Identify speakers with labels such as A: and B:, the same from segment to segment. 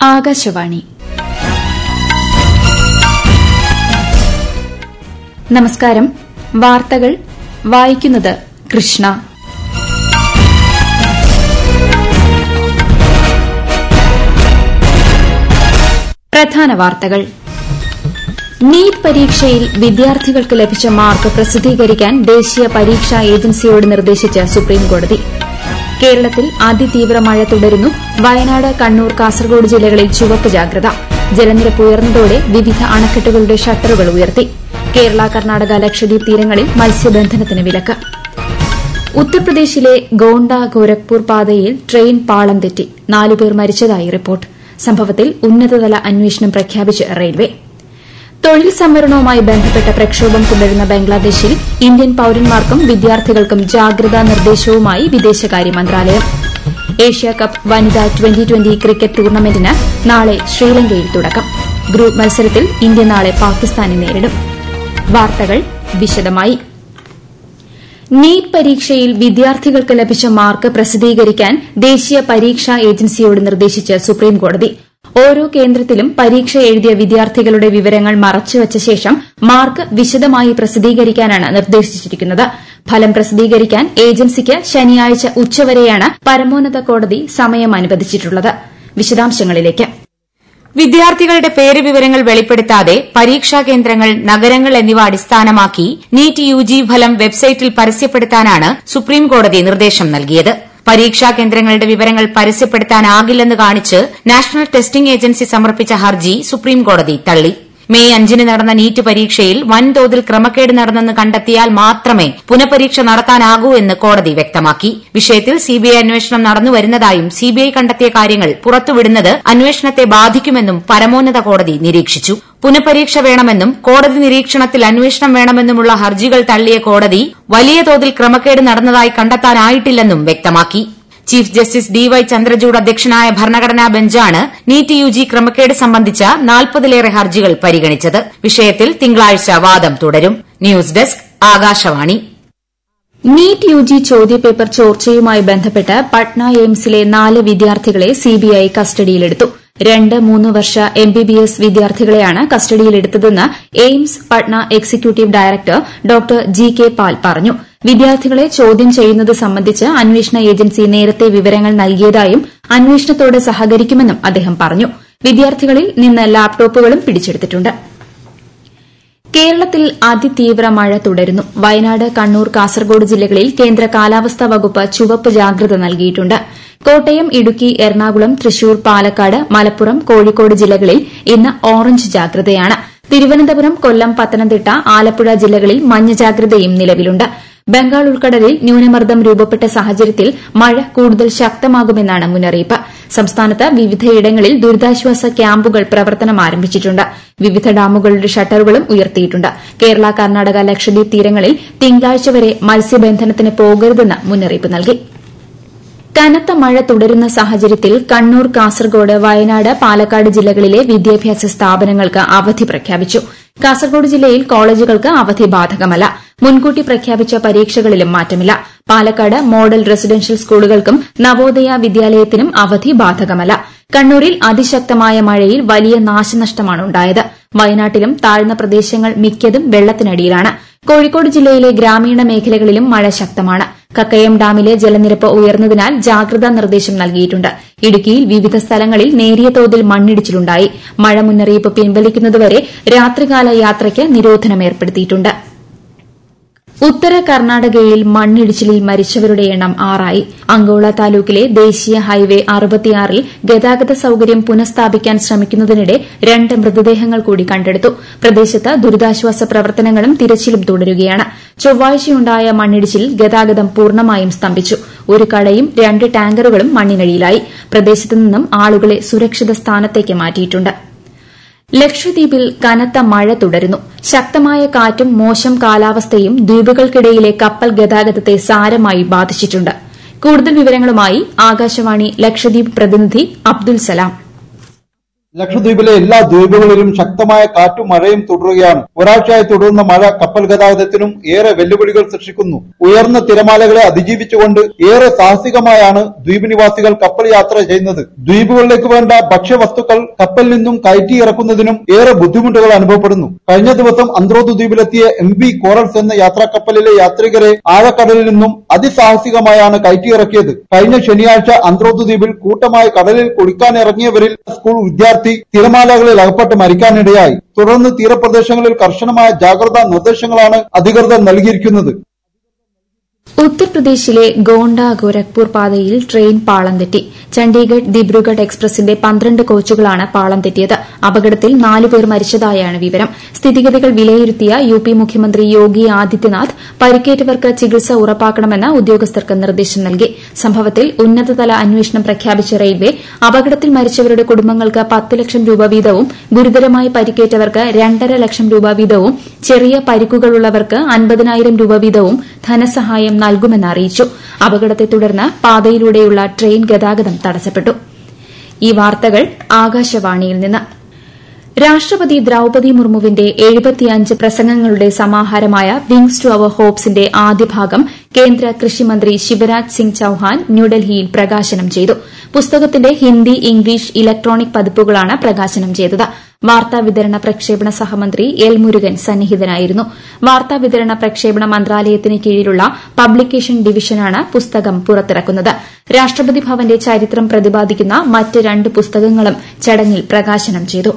A: ആകാശവാണി നമസ്കാരം വാർത്തകൾ വായിക്കുന്നത് കൃഷ്ണ പ്രധാന വാർത്തകൾ നീറ്റ് പരീക്ഷയിൽ വിദ്യാർത്ഥികൾക്ക് ലഭിച്ച മാർക്ക് പ്രസിദ്ധീകരിക്കാൻ ദേശീയ പരീക്ഷാ ഏജൻസിയോട് നിർദ്ദേശിച്ച് സുപ്രീംകോടതി കേരളത്തിൽ അതിതീവ്ര മഴ തുടരുന്നു വയനാട് കണ്ണൂർ കാസർഗോഡ് ജില്ലകളിൽ ചുവപ്പ് ജാഗ്രത ജലനിരപ്പ് ഉയർന്നതോടെ വിവിധ അണക്കെട്ടുകളുടെ ഷട്ടറുകൾ ഉയർത്തി കേരള കർണാടക ലക്ഷദ്വീപ് തീരങ്ങളിൽ മത്സ്യബന്ധനത്തിന് വിലക്ക് ഉത്തർപ്രദേശിലെ ഗോണ്ട ഗോരഖ്പൂർ പാതയിൽ ട്രെയിൻ പാളം തെറ്റി നാലുപേർ മരിച്ചതായി റിപ്പോർട്ട് സംഭവത്തിൽ ഉന്നതതല അന്വേഷണം പ്രഖ്യാപിച്ച് റെയിൽവേ തൊഴിൽ സംവരണവുമായി ബന്ധപ്പെട്ട പ്രക്ഷോഭം തുടരുന്ന ബംഗ്ലാദേശിൽ ഇന്ത്യൻ പൌരന്മാർക്കും വിദ്യാർത്ഥികൾക്കും ജാഗ്രതാ നിർദ്ദേശവുമായി വിദേശകാര്യ മന്ത്രാലയം ഏഷ്യാകപ്പ് വനിതാ ട്വന്റി ട്വന്റി ക്രിക്കറ്റ് ടൂർണമെന്റിന് നാളെ ശ്രീലങ്കയിൽ തുടക്കം ഗ്രൂപ്പ് മത്സരത്തിൽ ഇന്ത്യ നാളെ പാകിസ്ഥാനെ നേരിടും വാർത്തകൾ വിശദമായി നീറ്റ് പരീക്ഷയിൽ വിദ്യാർത്ഥികൾക്ക് ലഭിച്ച മാർക്ക് പ്രസിദ്ധീകരിക്കാൻ ദേശീയ പരീക്ഷാ ഏജൻസിയോട് നിർദ്ദേശിച്ച് സുപ്രീംകോടതി ഓരോ കേന്ദ്രത്തിലും പരീക്ഷ എഴുതിയ വിദ്യാർത്ഥികളുടെ വിവരങ്ങൾ മറച്ചുവച്ച ശേഷം മാർക്ക് വിശദമായി പ്രസിദ്ധീകരിക്കാനാണ് നിർദ്ദേശിച്ചിരിക്കുന്നത് ഫലം പ്രസിദ്ധീകരിക്കാൻ ഏജൻസിക്ക് ശനിയാഴ്ച ഉച്ചവരെയാണ് പരമോന്നത കോടതി സമയം അനുവദിച്ചിട്ടുള്ളത് വിശദാംശങ്ങളിലേക്ക്
B: വിദ്യാർത്ഥികളുടെ പേര് വിവരങ്ങൾ വെളിപ്പെടുത്താതെ പരീക്ഷാ കേന്ദ്രങ്ങൾ നഗരങ്ങൾ എന്നിവ അടിസ്ഥാനമാക്കി നീറ്റ് യുജി ഫലം വെബ്സൈറ്റിൽ പരസ്യപ്പെടുത്താനാണ് സുപ്രീംകോടതി നിർദ്ദേശം നൽകിയത് പരീക്ഷാ കേന്ദ്രങ്ങളുടെ വിവരങ്ങൾ പരസ്യപ്പെടുത്താനാകില്ലെന്ന് കാണിച്ച് നാഷണൽ ടെസ്റ്റിംഗ് ഏജൻസി സമർപ്പിച്ച ഹർജി സുപ്രീംകോടതി തള്ളി മെയ് അഞ്ചിന് നടന്ന നീറ്റ് പരീക്ഷയിൽ വൻതോതിൽ ക്രമക്കേട് നടന്നെന്ന് കണ്ടെത്തിയാൽ മാത്രമേ പുനഃപരീക്ഷ നടത്താനാകൂ എന്ന് കോടതി വ്യക്തമാക്കി വിഷയത്തിൽ സിബിഐ അന്വേഷണം നടന്നുവരുന്നതായും സിബിഐ കണ്ടെത്തിയ കാര്യങ്ങൾ പുറത്തുവിടുന്നത് അന്വേഷണത്തെ ബാധിക്കുമെന്നും പരമോന്നത കോടതി നിരീക്ഷിച്ചു പുനഃപരീക്ഷ വേണമെന്നും കോടതി നിരീക്ഷണത്തിൽ അന്വേഷണം വേണമെന്നുമുള്ള ഹർജികൾ തള്ളിയ കോടതി വലിയ തോതിൽ ക്രമക്കേട് നടന്നതായി കണ്ടെത്താനായിട്ടില്ലെന്നും വ്യക്തമാക്കി chief justice D Y Chandrachud അധ്യക്ഷനായ ഭരണഘടനാ ബെഞ്ചാണ് നീറ്റ് യുജി ക്രമക്കേട് സംബന്ധിച്ച നാൽപ്പതിലേറെ ഹർജികൾ പരിഗണിച്ചത് വിഷയത്തിൽ തിങ്കളാഴ്ച വാദം തുടരും news desk Akashvani
A: NEET UG ചോദ്യപേപ്പർ ചോർച്ചയുമായി ബന്ധപ്പെട്ട് പട്ന എയിംസിലെ നാല് വിദ്യാർത്ഥികളെ സിബിഐ കസ്റ്റഡിയിലെടുത്തു രണ്ട് മൂന്ന് വർഷ എംബിബിഎസ് വിദ്യാർത്ഥികളെയാണ് കസ്റ്റഡിയിലെടുത്തതെന്ന് AIIMS Patna executive director doctor G K Pal പറഞ്ഞു വിദ്യാർത്ഥികളെ ചോദ്യം ചെയ്യുന്നത് സംബന്ധിച്ച് അന്വേഷണ ഏജൻസി നേരത്തെ വിവരങ്ങൾ നൽകിയതായും അന്വേഷണത്തോട് സഹകരിക്കുമെന്നും അദ്ദേഹം പറഞ്ഞു വിദ്യാർത്ഥികളിൽ നിന്ന് ലാപ്ടോപ്പുകളും പിടിച്ചെടുത്തിട്ടുണ്ട് കേരളത്തിൽ അതിതീവ്ര മഴ തുടരുന്നു വയനാട് കണ്ണൂർ കാസർഗോഡ് ജില്ലകളിൽ കേന്ദ്ര കാലാവസ്ഥാ വകുപ്പ് ചുവപ്പ് ജാഗ്രത നൽകിയിട്ടുണ്ട് കോട്ടയം ഇടുക്കി എറണാകുളം തൃശൂർ പാലക്കാട് മലപ്പുറം കോഴിക്കോട് ജില്ലകളിൽ ഇന്ന് ഓറഞ്ച് ജാഗ്രതയാണ് തിരുവനന്തപുരം കൊല്ലം പത്തനംതിട്ട ആലപ്പുഴ ജില്ലകളിൽ മഞ്ഞ ജാഗ്രതയും നിലവിലുണ്ട് ബംഗാൾ ഉൾക്കടലിൽ ന്യൂനമർദ്ദം രൂപപ്പെട്ട സാഹചര്യത്തിൽ മഴ കൂടുതൽ ശക്തമാകുമെന്നാണ് മുന്നറിയിപ്പ് സംസ്ഥാനത്ത് വിവിധയിടങ്ങളിൽ ദുരിതാശ്വാസ ക്യാമ്പുകൾ പ്രവർത്തനം ആരംഭിച്ചിട്ടുണ്ട് വിവിധ ഡാമുകളുടെ ഷട്ടറുകളും ഉയർത്തിയിട്ടുണ്ട് കേരള കർണാടക ലക്ഷദ്വീപ് തീരങ്ങളിൽ തിങ്കളാഴ്ച വരെ മത്സ്യബന്ധനത്തിന് പോകരുതെന്ന് മുന്നറിയിപ്പ് നൽകി കനത്ത മഴ തുടരുന്ന സാഹചര്യത്തിൽ കണ്ണൂർ കാസർഗോഡ് വയനാട് പാലക്കാട് ജില്ലകളിലെ വിദ്യാഭ്യാസ സ്ഥാപനങ്ങൾക്ക് അവധി പ്രഖ്യാപിച്ചു കാസർഗോഡ് ജില്ലയിൽ കോളേജുകൾക്ക് അവധി ബാധകമല്ല മുൻകൂട്ടി പ്രഖ്യാപിച്ച പരീക്ഷകളിലും മാറ്റമില്ല പാലക്കാട് മോഡൽ റെസിഡൻഷ്യൽ സ്കൂളുകൾക്കും നവോദയ വിദ്യാലയത്തിനും അവധി ബാധകമല്ല കണ്ണൂരിൽ അതിശക്തമായ മഴയിൽ വലിയ നാശനഷ്ടമാണ് ഉണ്ടായത് വയനാട്ടിലും താഴ്ന്ന പ്രദേശങ്ങൾ മിക്കതും വെള്ളത്തിനടിയിലാണ് കോഴിക്കോട് ജില്ലയിലെ ഗ്രാമീണ മേഖലകളിലും മഴ ശക്തമാണ് കക്കയം ഡാമിലെ ജലനിരപ്പ് ഉയർന്നതിനാൽ ജാഗ്രതാ നിർദ്ദേശം നൽകിയിട്ടുണ്ട് ഇടുക്കിയിൽ വിവിധ സ്ഥലങ്ങളിൽ നേരിയ തോതിൽ മണ്ണിടിച്ചിലുണ്ടായി മഴ മുന്നറിയിപ്പ് പിൻവലിക്കുന്നതുവരെ രാത്രികാല യാത്രയ്ക്ക് നിരോധനം ഏർപ്പെടുത്തിയിട്ടുണ്ട് ഉത്തര കർണാടകയിൽ മണ്ണിടിച്ചിലിൽ മരിച്ചവരുടെ എണ്ണം ആറായി അങ്കോള താലൂക്കിലെ ദേശീയ ഹൈവേ അറുപത്തിയാറിൽ ഗതാഗത സൌകര്യം പുനഃസ്ഥാപിക്കാൻ ശ്രമിക്കുന്നതിനിടെ രണ്ട് മൃതദേഹങ്ങൾ കൂടി കണ്ടെടുത്തു പ്രദേശത്ത് ദുരിതാശ്വാസ പ്രവർത്തനങ്ങളും തിരച്ചിലും തുടരുകയാണ് ചൊവ്വാഴ്ചയുണ്ടായ മണ്ണിടിച്ചിലിൽ ഗതാഗതം പൂർണ്ണമായും സ്തംഭിച്ചു ഒരു കടയും രണ്ട് ടാങ്കറുകളും മണ്ണിനടിയിലായി പ്രദേശത്ത് നിന്നും ആളുകളെ സുരക്ഷിത സ്ഥാനത്തേക്ക് മാറ്റിയിട്ടുണ്ട് ലക്ഷദ്വീപിൽ കനത്ത മഴ തുടരുന്നു ശക്തമായ കാറ്റും മോശം കാലാവസ്ഥയും ദ്വീപുകൾക്കിടയിലെ കപ്പൽ ഗതാഗതത്തെ സാരമായി ബാധിച്ചിട്ടുണ്ട് കൂടുതൽ വിവരങ്ങളുമായി ആകാശവാണി ലക്ഷദ്വീപ് പ്രതിനിധി അബ്ദുൽ സലാം
C: ലക്ഷദ്വീപിലെ എല്ലാ ദ്വീപുകളിലും ശക്തമായ കാറ്റും മഴയും തുടരുകയാണ് ഒരാഴ്ചയായി തുടരുന്ന മഴ കപ്പൽ ഗതാഗതത്തിനും ഏറെ വെല്ലുവിളികൾ സൃഷ്ടിക്കുന്നു ഉയർന്ന തിരമാലകളെ അതിജീവിച്ചുകൊണ്ട് ഏറെ സാഹസികമായാണ് ദ്വീപ് നിവാസികൾ കപ്പൽ യാത്ര ചെയ്യുന്നത് ദ്വീപുകളിലേക്ക് വേണ്ട ഭക്ഷ്യവസ്തുക്കൾ കപ്പലിൽ നിന്നും കയറ്റി ഇറക്കുന്നതിനും ഏറെ ബുദ്ധിമുട്ടുകൾ അനുഭവപ്പെടുന്നു കഴിഞ്ഞ ദിവസം അന്ത്രോത്ത് ദ്വീപിലെത്തിയ എം വി കോറൽസ് എന്ന യാത്രാക്കപ്പലിലെ യാത്രികരെ ആഴക്കടലിൽ നിന്നും അതിസാഹസികമായാണ് കയറ്റിയിറക്കിയത് കഴിഞ്ഞ ശനിയാഴ്ച അന്ത്രോത്ത് ദ്വീപിൽ കൂട്ടമായി കടലിൽ കുളിക്കാനിറങ്ങിയവരിൽ സ്കൂൾ വിദ്യാർത്ഥി തിരമാലകളിൽ അകപ്പെട്ട് മരിക്കാനിടയായി തുടർന്ന് തീരപ്രദേശങ്ങളിൽ കർശനമായ ജാഗ്രതാ നിർദ്ദേശങ്ങളാണ് അധികൃതർ നൽകിയിരിക്കുന്നത്
A: ഉത്തർപ്രദേശിലെ ഗോണ്ട ഗോരഖ്പൂർ പാതയിൽ ട്രെയിൻ പാളം തെറ്റി ചണ്ഡീഗഡ് ദിബ്രുഗഡ് എക്സ്പ്രസിന്റെ പന്ത്രണ്ട് കോച്ചുകളാണ് പാളം തെറ്റിയത് അപകടത്തിൽ നാലുപേർ മരിച്ചതായാണ് വിവരം സ്ഥിതിഗതികൾ വിലയിരുത്തിയ യു പി മുഖ്യമന്ത്രി യോഗി ആദിത്യനാഥ് പരിക്കേറ്റവർക്ക് ചികിത്സ ഉറപ്പാക്കണമെന്ന് ഉദ്യോഗസ്ഥർക്ക് നിർദ്ദേശം നൽകി സംഭവത്തിൽ ഉന്നതതല അന്വേഷണം പ്രഖ്യാപിച്ച റെയിൽവേ അപകടത്തിൽ മരിച്ചവരുടെ കുടുംബങ്ങൾക്ക് പത്ത് ലക്ഷം രൂപ വീതവും ഗുരുതരമായി പരിക്കേറ്റവർക്ക് രണ്ടര ലക്ഷം രൂപ വീതവും ചെറിയ പരിക്കുകളുള്ളവർക്ക് അൻപതിനായിരം രൂപ വീതവും ധനസഹായം നൽകുമെന്ന് അറിയിച്ചു അപകടത്തെ തുടർന്ന് പാതയിലൂടെയുള്ള ട്രെയിൻ ഗതാഗതം തടസ്സപ്പെട്ടു ഈ വാർത്തകൾ ആകാശവാണിയിൽ നിന്ന് രാഷ്ട്രപതി ദ്രൌപതി മുർമുവിന്റെ എഴുപത്തിയഞ്ച് പ്രസംഗങ്ങളുടെ സമാഹാരമായ വിങ്സ് ടു അവർ ഹോപ്സിന്റെ ആദ്യഭാഗം കേന്ദ്ര കൃഷിമന്ത്രി ശിവരാജ് സിംഗ് ചൌഹാൻ ന്യൂഡൽഹിയിൽ പ്രകാശനം ചെയ്തു പുസ്തകത്തിന്റെ ഹിന്ദി ഇംഗ്ലീഷ് ഇലക്ട്രോണിക് പതിപ്പുകളാണ് പ്രകാശനം ചെയ്തത് വാർത്താവിതരണ പ്രക്ഷേപണ സഹമന്ത്രി എൽ മുരുകൻ സന്നിഹിതനായിരുന്നു വാർത്താവിതരണ പ്രക്ഷേപണ മന്ത്രാലയത്തിന് കീഴിലുള്ള പബ്ലിക്കേഷൻ ഡിവിഷനാണ് പുസ്തകം പുറത്തിറക്കുന്നത് രാഷ്ട്രപതി ഭവന്റെ ചരിത്രം പ്രതിപാദിക്കുന്ന മറ്റ് രണ്ട് പുസ്തകങ്ങളും ചടങ്ങിൽ പ്രകാശനം ചെയ്തു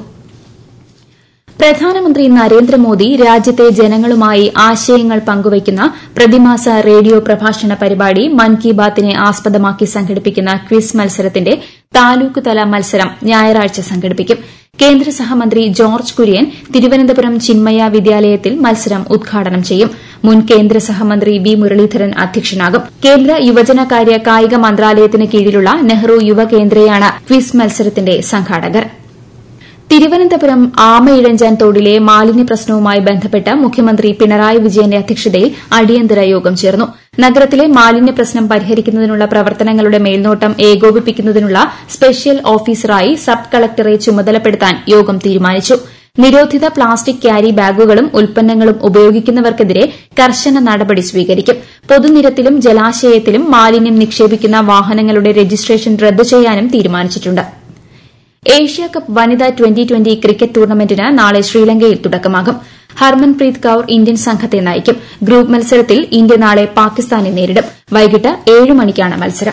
A: പ്രധാനമന്ത്രി നരേന്ദ്രമോദി രാജ്യത്തെ ജനങ്ങളുമായി ആശയങ്ങൾ പങ്കുവയ്ക്കുന്ന പ്രതിമാസ റേഡിയോ പ്രഭാഷണ പരിപാടി മൻ കി ബാത്തിനെ ആസ്പദമാക്കി സംഘടിപ്പിക്കുന്ന ക്വിസ് മത്സരത്തിന്റെ താലൂക്ക് തല മത്സരം ഞായറാഴ്ച സംഘടിപ്പിക്കും കേന്ദ്ര സഹമന്ത്രി ജോർജ് കുര്യൻ തിരുവനന്തപുരം ചിന്മയ വിദ്യാലയത്തിൽ മത്സരം ഉദ്ഘാടനം ചെയ്യും മുൻ കേന്ദ്ര സഹമന്ത്രി വി മുരളീധരൻ അധ്യക്ഷനാകും കേന്ദ്ര യുവജനകാര്യ കായിക മന്ത്രാലയത്തിന് കീഴിലുള്ള നെഹ്റു യുവകേന്ദ്രയാണ് ക്വിസ് മത്സരത്തിന്റെ സംഘാടകർ തിരുവനന്തപുരം ആമയിഴഞ്ചാൻ തോടിലെ മാലിന്യ പ്രശ്നവുമായി ബന്ധപ്പെട്ട് മുഖ്യമന്ത്രി പിണറായി വിജയന്റെ അധ്യക്ഷതയിൽ അടിയന്തര യോഗം ചേർന്നു നഗരത്തിലെ മാലിന്യ പ്രശ്നം പരിഹരിക്കുന്നതിനുള്ള പ്രവർത്തനങ്ങളുടെ മേൽനോട്ടം ഏകോപിപ്പിക്കുന്നതിനുള്ള സ്പെഷ്യൽ ഓഫീസറായി സബ് കളക്ടറെ ചുമതലപ്പെടുത്താൻ യോഗം തീരുമാനിച്ചു നിരോധിത പ്ലാസ്റ്റിക് ക്യാരി ബാഗുകളും ഉൽപ്പന്നങ്ങളും ഉപയോഗിക്കുന്നവർക്കെതിരെ കർശന നടപടി സ്വീകരിക്കും പൊതുനിരത്തിലും ജലാശയത്തിലും മാലിന്യം നിക്ഷേപിക്കുന്ന വാഹനങ്ങളുടെ രജിസ്ട്രേഷൻ റദ്ദു ചെയ്യാനും തീരുമാനിച്ചിട്ടുണ്ട് ഏഷ്യാകപ്പ് വനിതാ ട്വന്റി ട്വന്റി ക്രിക്കറ്റ് ടൂർണമെന്റിന് നാളെ ശ്രീലങ്കയിൽ തുടക്കമാകും ഹർമൻപ്രീത് കൌർ ഇന്ത്യൻ സംഘത്തെ നയിക്കും ഗ്രൂപ്പ് മത്സരത്തിൽ ഇന്ത്യ നാളെ പാകിസ്ഥാനെ നേരിടും വൈകിട്ട് ഏഴ് മണിക്കാണ് മത്സരം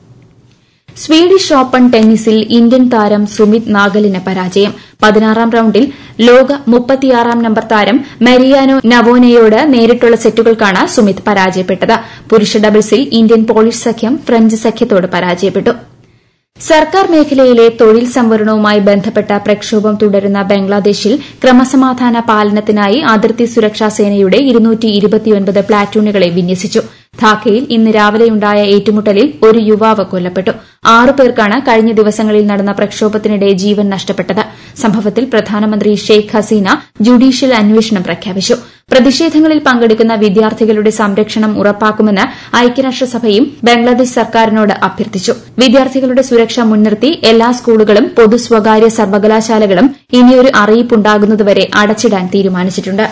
A: സ്വീഡിഷ് ഓപ്പൺ ടെന്നീസിൽ ഇന്ത്യൻ താരം സുമിത് നാഗലിന് പരാജയം പതിനാറാം റൌണ്ടിൽ ലോക മുപ്പത്തിയാറാം നമ്പർ താരം മരിയാനോ നവോനയോട് നേരിട്ടുള്ള സെറ്റുകൾക്കാണ് സുമിത് പരാജയപ്പെട്ടത് പുരുഷ ഡബിൾസിൽ ഇന്ത്യൻ പോളിഷ് സഖ്യം ഫ്രഞ്ച് സഖ്യത്തോട് പരാജയപ്പെട്ടു സർക്കാർ മേഖലയിലെ തൊഴിൽ സംവരണവുമായി ബന്ധപ്പെട്ട പ്രക്ഷോഭം തുടരുന്ന ബംഗ്ലാദേശിൽ ക്രമസമാധാന പാലനത്തിനായി അതിർത്തി സുരക്ഷാ സേനയുടെ പ്ലാറ്റൂണുകളെ വിന്യസിച്ചു ധാക്കയിൽ ഇന്ന് രാവിലെയുണ്ടായ ഏറ്റുമുട്ടലിൽ ഒരു യുവാവ് കൊല്ലപ്പെട്ടു ആറു പേർക്കാണ് കഴിഞ്ഞ ദിവസങ്ങളിൽ നടന്ന പ്രക്ഷോഭത്തിനിടെ ജീവൻ നഷ്ടപ്പെട്ടത് സംഭവത്തിൽ പ്രധാനമന്ത്രി ഷെയ്ഖ് ഹസീന ജുഡീഷ്യൽ അന്വേഷണം പ്രഖ്യാപിച്ചു പ്രതിഷേധങ്ങളിൽ പങ്കെടുക്കുന്ന വിദ്യാർത്ഥികളുടെ സംരക്ഷണം ഉറപ്പാക്കുമെന്ന് ഐക്യരാഷ്ട്രസഭയും ബംഗ്ലാദേശ് സർക്കാരിനോട് അഭ്യർത്ഥിച്ചു വിദ്യാർത്ഥികളുടെ സുരക്ഷ മുൻനിർത്തി എല്ലാ സ്കൂളുകളും പൊതു സ്വകാര്യ സർവകലാശാലകളും ഇനിയൊരു അറിയിപ്പുണ്ടാകുന്നതുവരെ അടച്ചിടാൻ തീരുമാനിച്ചിട്ടുണ്ട്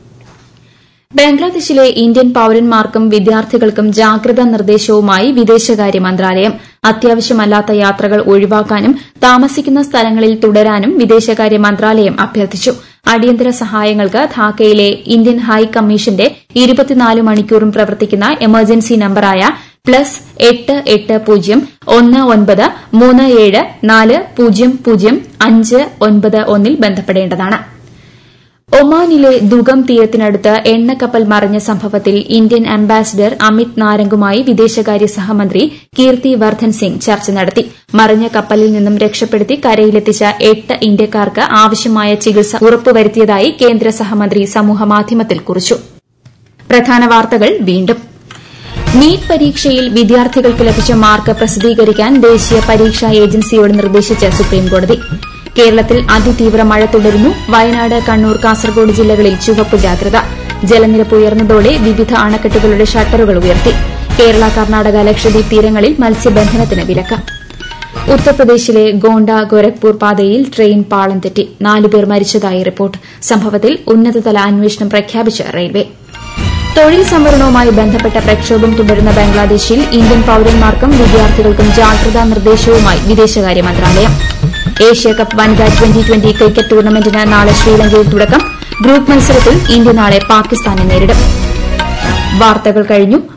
A: ബംഗ്ലാദേശിലെ ഇന്ത്യൻ പൌരന്മാർക്കും വിദ്യാർത്ഥികൾക്കും ജാഗ്രതാ നിർദ്ദേശവുമായി വിദേശകാര്യ മന്ത്രാലയം അത്യാവശ്യമല്ലാത്ത യാത്രകൾ ഒഴിവാക്കാനും താമസിക്കുന്ന സ്ഥലങ്ങളിൽ തുടരാനും വിദേശകാര്യ മന്ത്രാലയം അഭ്യർത്ഥിച്ചു അടിയന്തര സഹായങ്ങൾക്ക് ധാക്കയിലെ ഇന്ത്യൻ ഹൈ കമ്മീഷന്റെ ഇരുപത്തിനാല് മണിക്കൂറും പ്രവർത്തിക്കുന്ന എമർജൻസി നമ്പറായ പ്ലസ് എട്ട് എട്ട് പൂജ്യം ഒന്ന് ഒൻപത് മൂന്ന് ഏഴ് നാല് പൂജ്യം പൂജ്യം അഞ്ച് ഒൻപത് ഒന്നിൽ ബന്ധപ്പെടേണ്ടതാണ് ഒമാനിലെ ദുഗം തീരത്തിനടുത്ത് എണ്ണക്കപ്പൽ മറിഞ്ഞ സംഭവത്തിൽ ഇന്ത്യൻ അംബാസിഡർ അമിത് നാരംഗുമായി വിദേശകാര്യ സഹമന്ത്രി കീർത്തി വർദ്ധൻ സിംഗ് ചർച്ച നടത്തി മറിഞ്ഞ കപ്പലിൽ നിന്നും രക്ഷപ്പെടുത്തി കരയിലെത്തിച്ച എട്ട് ഇന്ത്യക്കാർക്ക് ആവശ്യമായ ചികിത്സ ഉറപ്പുവരുത്തിയതായി കേന്ദ്ര സഹമന്ത്രി സമൂഹമാധ്യമത്തിൽ കുറിച്ചു പ്രധാന വാർത്തകൾ വീണ്ടും നീറ്റ് പരീക്ഷയിൽ വിദ്യാർത്ഥികൾക്ക് ലഭിച്ച മാർക്ക് പ്രസിദ്ധീകരിക്കാൻ ദേശീയ പരീക്ഷാ ഏജൻസിയോട് നിർദ്ദേശിച്ച് സുപ്രീംകോടതി കേരളത്തിൽ അതിതീവ്ര മഴ തുടരുന്നു വയനാട് കണ്ണൂർ കാസർഗോഡ് ജില്ലകളിൽ ചുവപ്പ് ജാഗ്രത ജലനിരപ്പ് ഉയർന്നതോടെ വിവിധ അണക്കെട്ടുകളുടെ ഷട്ടറുകൾ ഉയർത്തി കേരള കർണാടക ലക്ഷദ്വീപ് തീരങ്ങളിൽ മത്സ്യബന്ധനത്തിന് വിലക്ക് ഉത്തർപ്രദേശിലെ ഗോണ്ട ഗോരഖ്പൂർ പാതയിൽ ട്രെയിൻ പാളം തെറ്റി നാലുപേർ മരിച്ചതായി റിപ്പോർട്ട് സംഭവത്തിൽ ഉന്നതതല അന്വേഷണം പ്രഖ്യാപിച്ച് റെയിൽവേ തൊഴിൽ സംവരണവുമായി ബന്ധപ്പെട്ട പ്രക്ഷോഭം തുടരുന്ന ബംഗ്ലാദേശിൽ ഇന്ത്യൻ പൌരന്മാർക്കും വിദ്യാർത്ഥികൾക്കും ജാഗ്രതാ നിർദ്ദേശവുമായി വിദേശകാര്യ മന്ത്രാലയം ഏഷ്യാകപ്പ് വനിതാ ട്വന്റി ട്വന്റി ക്രിക്കറ്റ് ടൂർണമെന്റിന് നാളെ ശ്രീലങ്കയിൽ തുടക്കം ഗ്രൂപ്പ് മത്സരത്തിൽ ഇന്ത്യ നാളെ പാകിസ്ഥാനെ നേരിടും വാർത്തകൾ കഴിഞ്ഞു